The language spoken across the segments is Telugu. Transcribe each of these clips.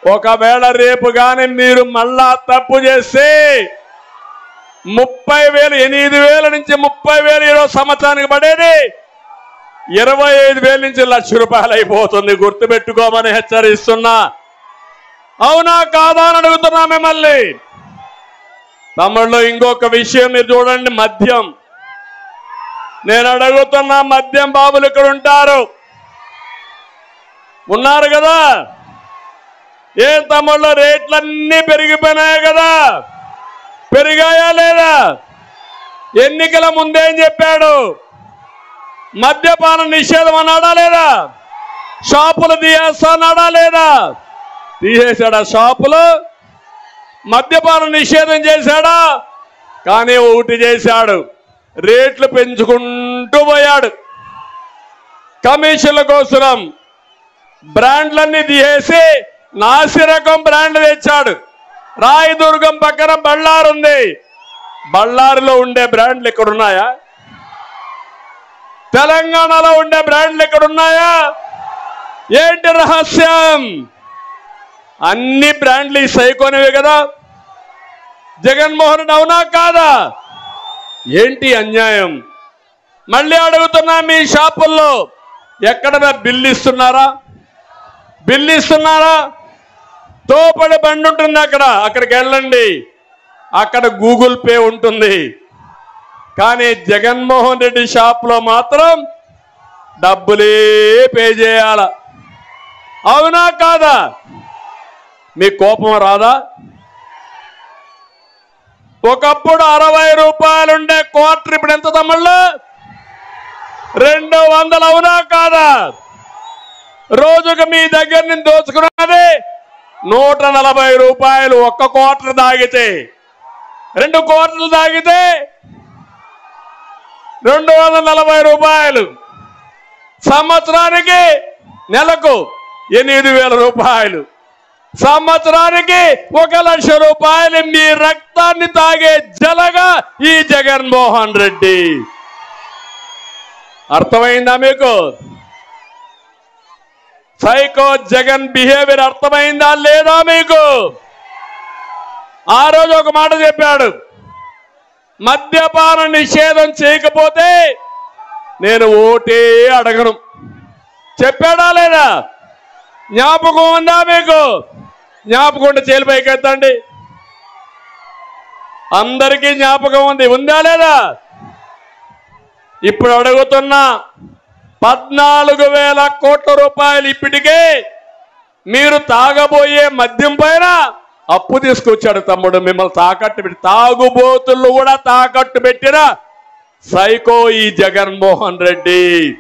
ఒకవేళ రేపు గాని మీరు మళ్ళా తప్పు చేస్తే ముప్పై వేలు ఎనిమిది వేల నుంచి ముప్పై వేలు ఈరోజు సంవత్సరానికి పడేది ఇరవై ఐదు వేల నుంచి లక్ష రూపాయలు అయిపోతుంది గుర్తుపెట్టుకోమని హెచ్చరిస్తున్నా అవునా కాదా అని అడుగుతున్నా మిమ్మల్ని తమిళలో ఇంకొక విషయం మీరు చూడండి మద్యం నేను అడుగుతున్నా మద్యం బాబులు ఇక్కడ ఉంటారు ఉన్నారు కదా ఏ తమిళలో రేట్లన్నీ పెరిగిపోయినాయి కదా పెరిగాయా లేదా ఎన్నికల ముందేం చెప్పాడు మద్యపాన నిషేధం అన్నాడా లేదా షాపులు తీయేస్తా అన్నాడా లేదా తీసేశాడా షాపులు మద్యపాన నిషేధం చేశాడా కానీ ఒకటి చేశాడు రేట్లు పెంచుకుంటూ పోయాడు కమిషన్ల కోసం బ్రాండ్లన్నీ తీసేసి నాసి రకం బ్రాండ్ తెచ్చాడు రాయదుర్గం పక్కన బళ్ళారు ఉంది బళ్ళారిలో ఉండే బ్రాండ్లు ఇక్కడ ఉన్నాయా తెలంగాణలో ఉండే బ్రాండ్లు ఇక్కడ ఉన్నాయా ఏంటి రహస్యం అన్ని బ్రాండ్లు ఈ సైకోనివే కదా జగన్మోహన్ రెడ్డి అవునా కాదా ఏంటి అన్యాయం మళ్ళీ అడుగుతున్నా మీ షాపుల్లో ఎక్కడ బిల్లు ఇస్తున్నారా బిల్లు ఇస్తున్నారా తోపడి బండి ఉంటుంది అక్కడ అక్కడికి వెళ్ళండి అక్కడ గూగుల్ పే ఉంటుంది కానీ జగన్మోహన్ రెడ్డి షాప్లో మాత్రం డబ్బులే పే చేయాల అవునా కాదా మీ కోపం రాదా ఒకప్పుడు అరవై రూపాయలుండే క్వార్టర్ ఇప్పుడు ఎంత తమ్ముళ్ళు రెండు వందలు అవునా కాదా రోజుకు మీ దగ్గర నుంచి దోచుకున్నది నూట నలభై రూపాయలు ఒక్క క్వార్టర్ తాగితే రెండు క్వార్టర్లు తాగితే రెండు వందల నలభై రూపాయలు సంవత్సరానికి నెలకు ఎనిమిది వేల రూపాయలు సంవత్సరానికి ఒక లక్ష రూపాయలు మీ రక్తాన్ని తాగే జలగా ఈ జగన్మోహన్ రెడ్డి అర్థమైందా మీకు సైకో జగన్ బిహేవియర్ అర్థమైందా లేదా మీకు ఆ రోజు ఒక మాట చెప్పాడు మద్యపాన నిషేధం చేయకపోతే నేను ఓటే అడగను చెప్పాడా లేదా జ్ఞాపకం ఉందా మీకు జ్ఞాపకం ఉంటే చేలు పైకి ఎత్తండి అందరికీ జ్ఞాపకం ఉంది ఉందా లేదా ఇప్పుడు అడుగుతున్నా పద్నాలుగు వేల కోట్ల రూపాయలు ఇప్పటికే మీరు తాగబోయే మద్యం పైన అప్పు తీసుకొచ్చాడు తమ్ముడు మిమ్మల్ని తాకట్టు పెట్టి తాగుబోతులు కూడా తాకట్టు పెట్టిన సైకో ఈ జగన్మోహన్ రెడ్డి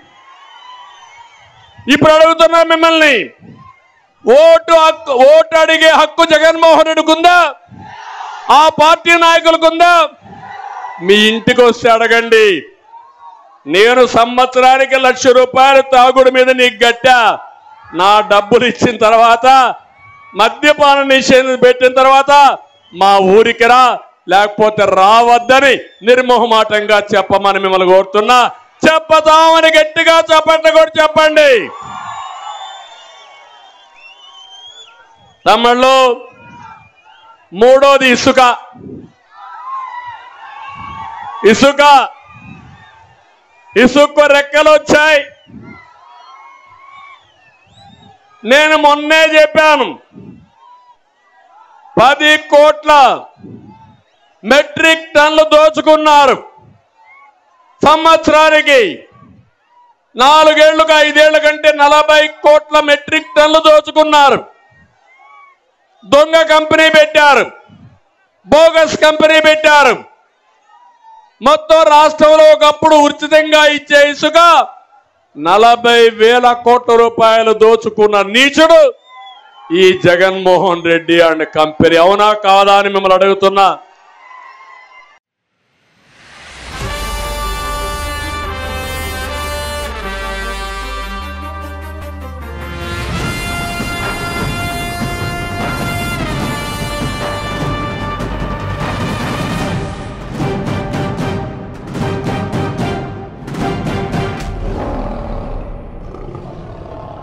ఇప్పుడు అడుగుతున్నా మిమ్మల్ని ఓటు హక్కు ఓటు అడిగే హక్కు జగన్మోహన్ రెడ్డికి ఉందా ఆ పార్టీ నాయకులకు ఉందా మీ ఇంటికి వస్తే అడగండి నేను సంవత్సరానికి లక్ష రూపాయలు తాగుడు మీద నీకు గట్టా నా డబ్బులు ఇచ్చిన తర్వాత మద్యపాన నిషేధం పెట్టిన తర్వాత మా ఊరికి రా లేకపోతే రావద్దని నిర్మోహమాటంగా చెప్పమని మిమ్మల్ని కోరుతున్నా చెప్పతామని గట్టిగా చెప్పండి కూడా చెప్పండి తమ్ముళ్ళు మూడోది ఇసుక ఇసుక ఇసుక రెక్కలు వచ్చాయి నేను మొన్నే చెప్పాను పది కోట్ల మెట్రిక్ టన్లు దోచుకున్నారు సంవత్సరానికి నాలుగేళ్లకు ఐదేళ్ల కంటే నలభై కోట్ల మెట్రిక్ టన్లు దోచుకున్నారు దొంగ కంపెనీ పెట్టారు బోగస్ కంపెనీ పెట్టారు మొత్తం రాష్ట్రంలో ఒకప్పుడు ఉచితంగా ఇచ్చే ఇసుక నలభై వేల కోట్ల రూపాయలు దోచుకున్న నీచుడు ఈ జగన్మోహన్ రెడ్డి అండ్ కంపెనీ అవునా కాదా అని మిమ్మల్ని అడుగుతున్నా